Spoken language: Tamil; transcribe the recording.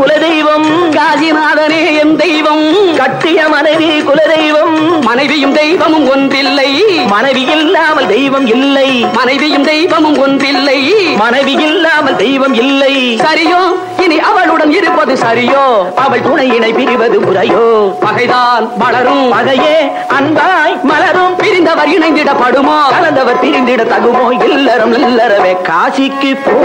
குலதெய்வம் காசிநாதனே என் தெய்வம் கட்டிய மனைவி குலதெய்வம் மனைவியும் தெய்வமும் ஒன்றில்லை மனைவி இல்லாமல் தெய்வம் இல்லை மனைவியும் தெய்வமும் ஒன்றில்லை மனைவி இல்லாமல் தெய்வம் இல்லை சரியோ இனி அவளுடன் இருப்பது சரியோ அவள் துணையினை பிரிவது முறையோ பகைதான் வளரும் பகையே அன்பாய் மலரும் பிரிந்தவர் இணைந்திடப்படுமோ கலந்தவர் பிரிந்திட தகுமோ இல்லறம் இல்லறவே காசிக்கு போ